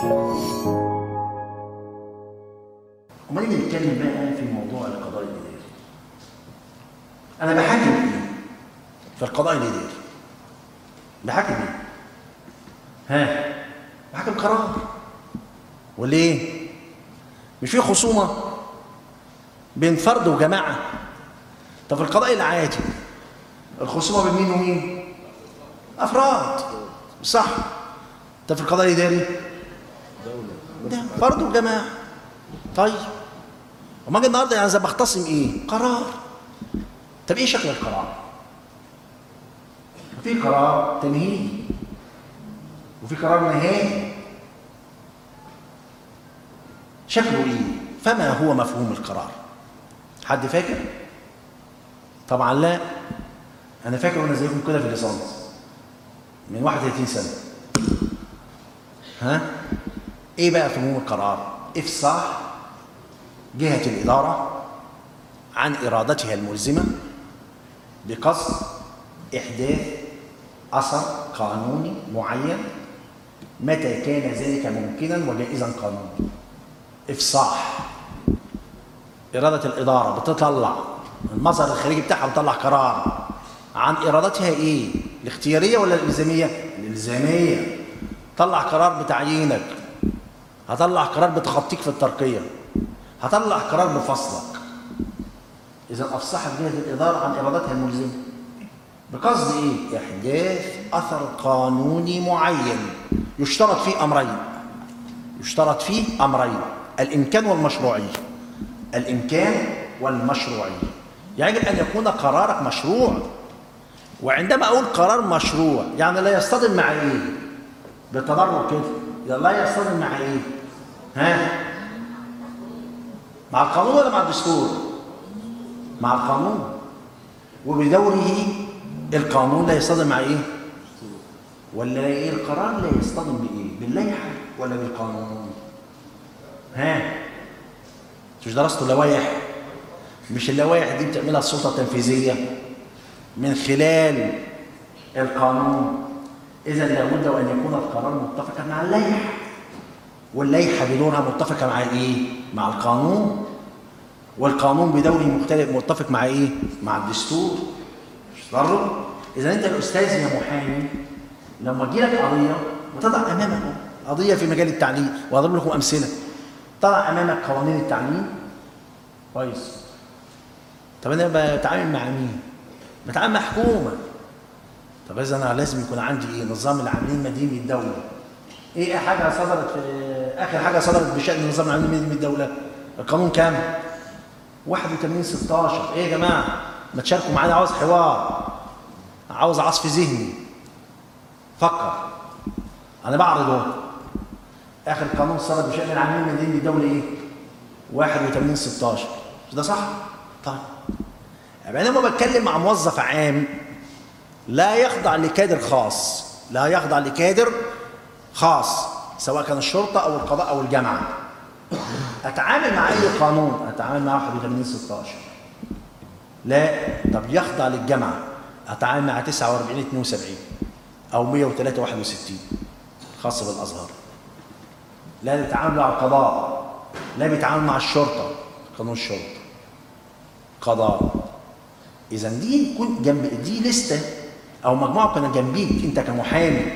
امال نيجي نتكلم بقى في موضوع القضاء الاداري انا بحاكم ايه في القضاء الاداري بحاكم ايه ها بحاكم قرار وليه مش في خصومه بين فرد وجماعه طب في القضاء العادي الخصومه بين مين ومين افراد صح طب في القضاء الاداري ده فرد وجماعه طيب وما اجي النهارده يعني اذا بختصم ايه قرار طب ايه شكل القرار في قرار تمهيدي وفي قرار نهائي شكله ايه فما هو مفهوم القرار حد فاكر طبعا لا انا فاكر وانا زيكم كده في الليسانس من 31 سنه ها ايه بقى مفهوم القرار افصاح جهه الاداره عن ارادتها الملزمه بقصد احداث اثر قانوني معين متى كان ذلك ممكنا وجائزا قانونا افصاح اراده الاداره بتطلع المظهر الخارجي بتاعها بتطلع قرار عن ارادتها ايه الاختياريه ولا الالزاميه الالزاميه طلع قرار بتعيينك هطلع قرار بتخطيك في الترقيه هطلع قرار بفصلك اذا افصحت جهه الاداره عن ارادتها الملزمه بقصد ايه احداث اثر قانوني معين يشترط فيه امرين يشترط فيه امرين الامكان والمشروعيه الامكان والمشروعيه يجب ان يكون قرارك مشروع وعندما اقول قرار مشروع يعني لا يصطدم مع ايه بالتدرج كده لا يصطدم مع ايه ها مع القانون ولا مع الدستور مع القانون وبدوره القانون لا يصطدم مع ايه ولا ايه القرار لا يصطدم بايه باللائحه ولا بالقانون ها مش درستوا اللوائح مش اللوائح دي بتعملها السلطه التنفيذيه من خلال القانون اذا لابد وان يكون القرار متفقا مع اللائحه واللائحه بدورها متفقه مع ايه مع القانون والقانون بدوره مختلف متفق مع ايه مع الدستور مش ضرب اذا انت الاستاذ يا محامي لما تجي لك قضيه وتضع امامك قضيه في مجال التعليم واضرب لكم امثله تضع امامك قوانين التعليم كويس طب انا بتعامل مع مين بتعامل مع حكومه طب اذا انا لازم يكون عندي ايه نظام العاملين مديني الدوله ايه حاجه صدرت في اخر حاجه صدرت بشان نظام العاملين مديني الدوله القانون كام 81 16 ايه يا جماعه ما تشاركوا معانا عاوز حوار عاوز عصف ذهني فكر انا بعرض اهو اخر قانون صدر بشان العاملين المدنيين الدوله ايه 81 16 مش ده صح طيب يعني انا لما بتكلم مع موظف عام لا يخضع لكادر خاص لا يخضع لكادر خاص سواء كان الشرطه او القضاء او الجامعه اتعامل مع اي قانون اتعامل مع 81 16 لا طب يخضع للجامعه اتعامل مع 49 72 او 103 61 خاص بالازهر لا بيتعامل مع القضاء لا بيتعامل مع الشرطه قانون الشرطه قضاء اذا دي يكون جنب دي لسته او مجموعه كانوا جنبيك انت كمحامي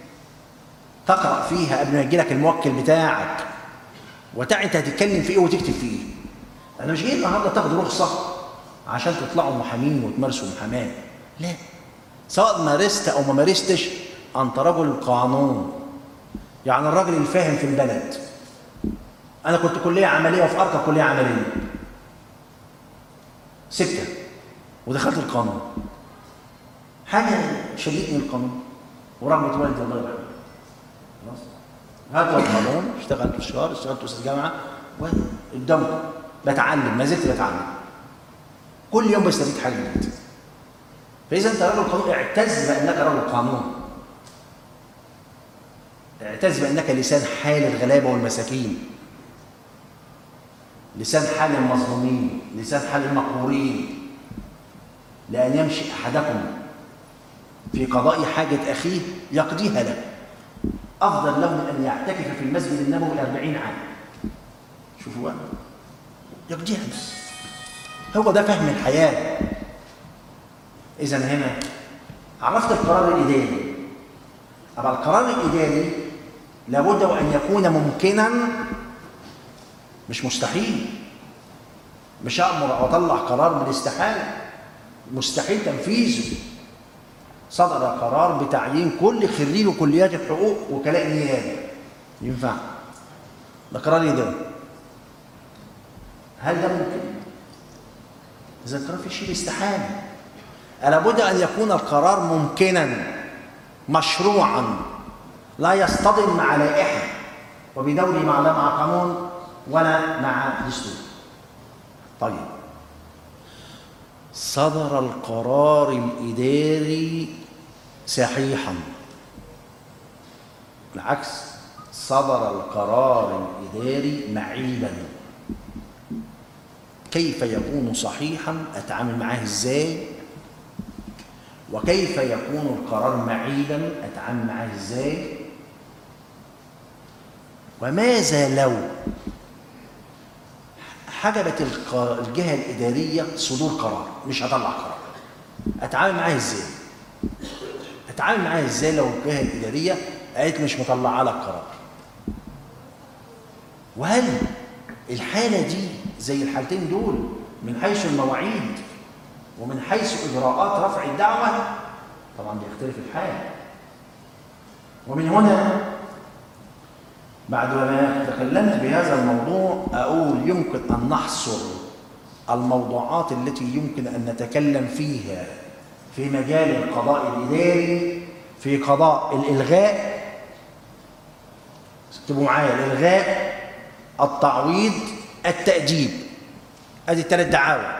تقرا فيها قبل ما يجي لك الموكل بتاعك وتعي انت هتتكلم في ايه وتكتب في ايه انا مش جاي النهارده تاخد رخصه عشان تطلعوا محامين وتمارسوا محاماه لا سواء مارست او ما مارستش انت رجل قانون يعني الراجل الفاهم في البلد انا كنت كليه عمليه وفي ارقى كليه عمليه سبتها ودخلت القانون حاجه شديدني القانون ورغبه والدي الله يرحمه خلاص هات القانون اشتغلت شهر اشتغلت استاذ جامعه وقدامكم بتعلم ما زلت بتعلم كل يوم بستفيد حاجه جديده فاذا انت رجل قانون اعتز بانك رجل قانون اعتز بانك لسان حال الغلابه والمساكين لسان حال المظلومين لسان حال المقهورين لان يمشي احدكم في قضاء حاجه اخيه يقضيها له أفضل له من أن يعتكف في المسجد النبوي أربعين عام شوفوا بقى يرجعني هو ده فهم الحياة إذا هنا عرفت القرار الإداري أبقى القرار الإداري لابد وأن يكون ممكنا مش مستحيل مش أأمر أو أطلع قرار من الاستحالة مستحيل تنفيذه صدر قرار بتعيين كل خريج كليات الحقوق وكلاء نيابه ينفع ده قرار إداري هل ده ممكن؟ إذا القرار في شيء استحالة لابد أن يكون القرار ممكنا مشروعا لا يصطدم مع لائحة وبدوري مع لا مع قانون ولا مع دستور طيب صدر القرار الإداري صحيحا بالعكس صدر القرار الإداري معيبا كيف يكون صحيحا أتعامل معاه إزاي وكيف يكون القرار معيبا أتعامل معاه إزاي وماذا لو حجبت الجهة الإدارية صدور قرار مش هطلع قرار أتعامل معاه إزاي أتعامل معاه إزاي لو الجهة الإدارية قالت مش مطلعة لك قرار وهل الحالة دي زي الحالتين دول من حيث المواعيد ومن حيث إجراءات رفع الدعوة طبعا بيختلف الحال ومن هنا بعد ما تكلمت بهذا الموضوع أقول يمكن أن نحصر الموضوعات التي يمكن أن نتكلم فيها في مجال القضاء الإداري في قضاء الإلغاء اكتبوا معايا الإلغاء التعويض التأديب ادي الثلاث دعاوى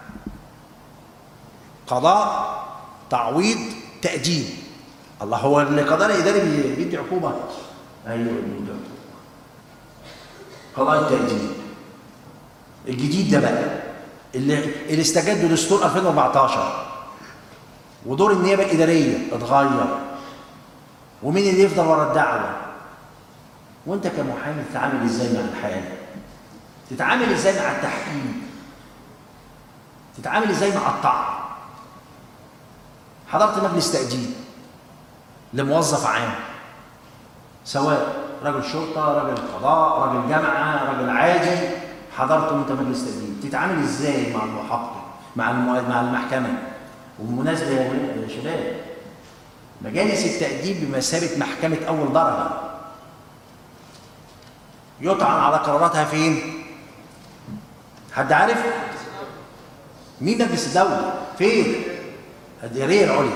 قضاء تعويض تأديب الله هو القضاء الإداري بيدي عقوبة أيوه بيدي عقوبة قضاء التأديب الجديد ده بقى اللي, اللي استجد دستور 2014 ودور النيابة الإدارية اتغير ومين اللي يفضل ورا الدعوة وانت كمحامي تتعامل ازاي مع الحياة تتعامل ازاي مع التحكيم تتعامل ازاي مع الطعن حضرت مجلس تأديب لموظف عام سواء رجل شرطة رجل قضاء رجل جامعة رجل عادي حضرت انت مجلس تأديب تتعامل ازاي مع المحقق مع مع المحكمة وبالمناسبة يا شباب مجالس التأديب بمثابة محكمة أول درجة يطعن على قراراتها فين؟ حد عارف؟ مين مجلس الدولة؟ فين؟ الدائرية العليا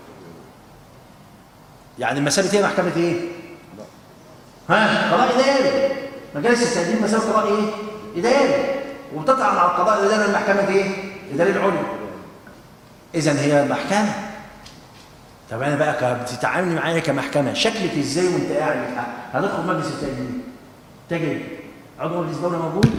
يعني المثابة هي محكمة ايه؟ ها؟ قضاء إداري مجالس التأديب مثابة قضاء ايه؟ إداري وبتطعن على القضاء الإداري المحكمة ايه؟ الإدارية العليا إذا هي محكمة طب أنا بقى بتتعاملي معايا كمحكمة شكلك إزاي وأنت قاعد هندخل مجلس التأديب تجد عضو مجلس الدولة موجود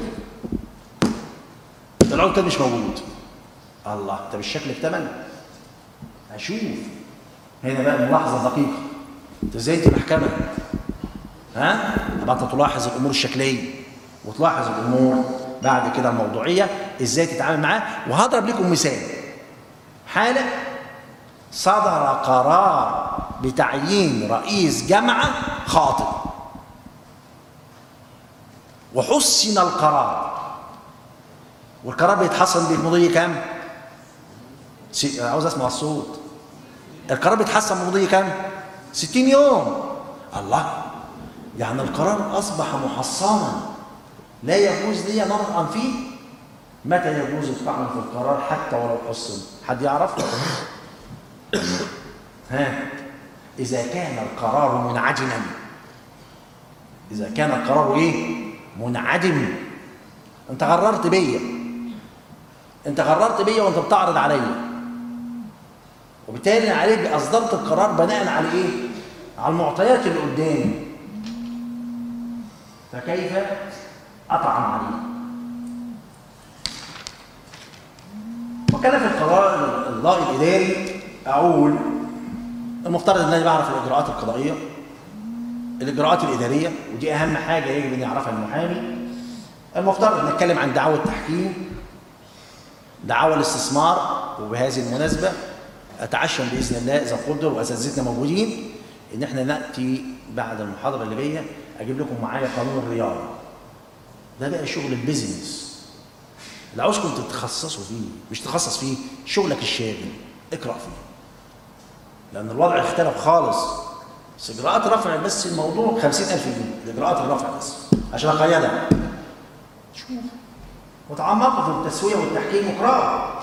العضو التاني مش موجود الله طب الشكل اكتمل هشوف هنا بقى ملاحظة دقيقة انت ازاي انت محكمة ها بقى تلاحظ الامور الشكلية وتلاحظ الامور بعد كده الموضوعية ازاي تتعامل معاه وهضرب لكم مثال حالة صدر قرار بتعيين رئيس جامعة خاطئ وحسن القرار والقرار بيتحسن بمضي كام؟ عاوز اسمع الصوت القرار بيتحسن بمضي كام؟ 60 يوم الله يعني القرار اصبح محصنا لا يجوز لي نطقا فيه متى يجوز الطعن في القرار حتى ولو حصن حد يعرف ها اذا كان القرار منعدما اذا كان القرار ايه منعدم انت غررت بيا انت غررت بيا وانت بتعرض عليا وبالتالي عليك اصدرت القرار بناء على ايه على المعطيات اللي قدامي فكيف اطعن عليه وكان في القرار القضاء الاداري اقول المفترض ان انا بعرف الاجراءات القضائيه الاجراءات الاداريه ودي اهم حاجه يجب ان يعرفها المحامي المفترض نتكلم عن دعاوى التحكيم دعاوى الاستثمار وبهذه المناسبه اتعشم باذن الله اذا قدر واساتذتنا موجودين ان احنا ناتي بعد المحاضره اللي جايه اجيب لكم معايا قانون الرياضه ده بقى شغل البيزنس اللي عاوزكم تتخصصوا فيه مش تتخصص فيه شغلك الشاغل اقرا فيه لان الوضع اختلف خالص بس اجراءات رفع بس الموضوع 50000 جنيه اجراءات الرفع بس عشان اقيدها شوف وتعمقوا في التسويه والتحكيم واقراوا